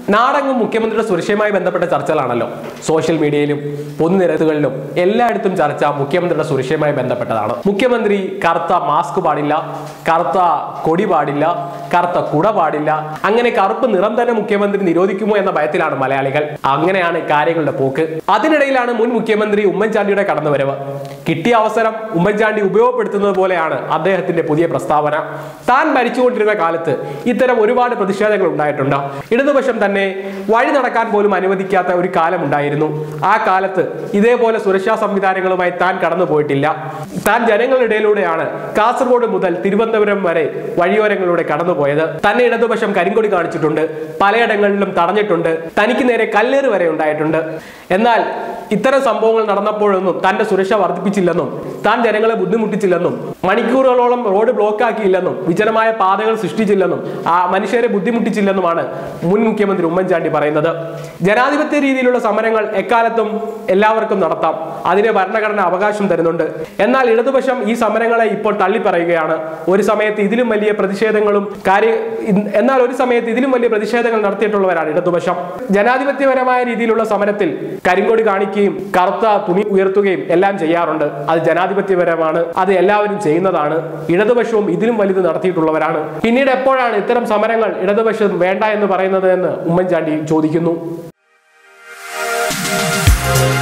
നാടെങ്ങും മുഖ്യമന്ത്രിയുടെ സുരക്ഷയുമായി ബന്ധപ്പെട്ട ചർച്ചകളാണല്ലോ സോഷ്യൽ മീഡിയയിലും പൊതുനിരത്തുകളിലും എല്ലായിടത്തും ചർച്ച മുഖ്യമന്ത്രിയുടെ സുരക്ഷയുമായി ബന്ധപ്പെട്ടതാണ് മുഖ്യമന്ത്രി കറുത്ത മാസ്ക് പാടില്ല കറുത്ത കൊടി പാടില്ല കറുത്ത കുട പാടില്ല അങ്ങനെ കറുപ്പ് നിറം തന്നെ മുഖ്യമന്ത്രി നിരോധിക്കുമോ എന്ന ഭയത്തിലാണ് മലയാളികൾ അങ്ങനെയാണ് കാര്യങ്ങളുടെ പോക്ക് അതിനിടയിലാണ് മുൻ മുഖ്യമന്ത്രി ഉമ്മൻചാണ്ടിയുടെ കടന്നുവരവ് കിട്ടിയ അവസരം ഉമ്മൻചാണ്ടി ഉപയോഗപ്പെടുത്തുന്നത് പോലെയാണ് അദ്ദേഹത്തിന്റെ പുതിയ പ്രസ്താവന താൻ ഭരിച്ചുകൊണ്ടിരുന്ന കാലത്ത് ഇത്തരം ഒരുപാട് പ്രതിഷേധങ്ങൾ ഉണ്ടായിട്ടുണ്ട് ഇടതുപക്ഷം തന്നെ വഴി നടക്കാൻ പോലും അനുവദിക്കാത്ത ഒരു കാലം ഉണ്ടായിരുന്നു ആ കാലത്ത് ഇതേപോലെ സുരക്ഷാ സംവിധാനങ്ങളുമായി താൻ കടന്നു പോയിട്ടില്ല താൻ ജനങ്ങളുടെ ഇടയിലൂടെയാണ് കാസർഗോഡ് മുതൽ തിരുവനന്തപുരം വരെ വഴിയോരങ്ങളിലൂടെ കടന്നുപോയത് തന്നെ ഇടതുപക്ഷം കരിങ്കൊടി കാണിച്ചിട്ടുണ്ട് പലയിടങ്ങളിലും തടഞ്ഞിട്ടുണ്ട് തനിക്ക് നേരെ കല്ലേറ് വരെ ഉണ്ടായിട്ടുണ്ട് എന്നാൽ ഇത്തരം സംഭവങ്ങൾ നടന്നപ്പോഴൊന്നും തന്റെ സുരക്ഷ വർദ്ധിപ്പിച്ചില്ലെന്നും താൻ ജനങ്ങളെ ബുദ്ധിമുട്ടിച്ചില്ലെന്നും മണിക്കൂറുകളോളം റോഡ് ബ്ലോക്ക് ആക്കിയില്ലെന്നും വിജനമായ പാതകൾ സൃഷ്ടിച്ചില്ലെന്നും ആ മനുഷ്യരെ ബുദ്ധിമുട്ടിച്ചില്ലെന്നുമാണ് മുൻ മുഖ്യമന്ത്രി ഉമ്മൻചാണ്ടി പറയുന്നത് ജനാധിപത്യ രീതിയിലുള്ള സമരങ്ങൾ എക്കാലത്തും എല്ലാവർക്കും നടത്താം അതിന് ഭരണഘടന അവകാശം തരുന്നുണ്ട് എന്നാൽ ഇടതുപക്ഷം ഈ സമരങ്ങളെ ഇപ്പോൾ തള്ളിപ്പറയുകയാണ് ഒരു സമയത്ത് ഇതിലും വലിയ പ്രതിഷേധങ്ങളും കാര്യ ഇൻ- എന്നാൽ ഒരു സമയത്ത് ഇതിലും വലിയ പ്രതിഷേധങ്ങൾ നടത്തിയിട്ടുള്ളവരാണ് ഇടതുപക്ഷം ജനാധിപത്യപരമായ രീതിയിലുള്ള സമരത്തിൽ കരിങ്കൊടി കാണിക്കുകയും കറുത്ത തുണി ഉയർത്തുകയും എല്ലാം ചെയ്യാറുണ്ട് അത് ജനാധിപത്യപരമാണ് അത് എല്ലാവരും ചെയ്യുന്നതാണ് ഇടതുപക്ഷവും ഇതിലും വലുത് നടത്തിയിട്ടുള്ളവരാണ് പിന്നീട് എപ്പോഴാണ് ഇത്തരം സമരങ്ങൾ ഇടതുപക്ഷം വേണ്ട എന്ന് പറയുന്നത് എന്ന് ഉമ്മൻചാണ്ടി ചോദിക്കുന്നു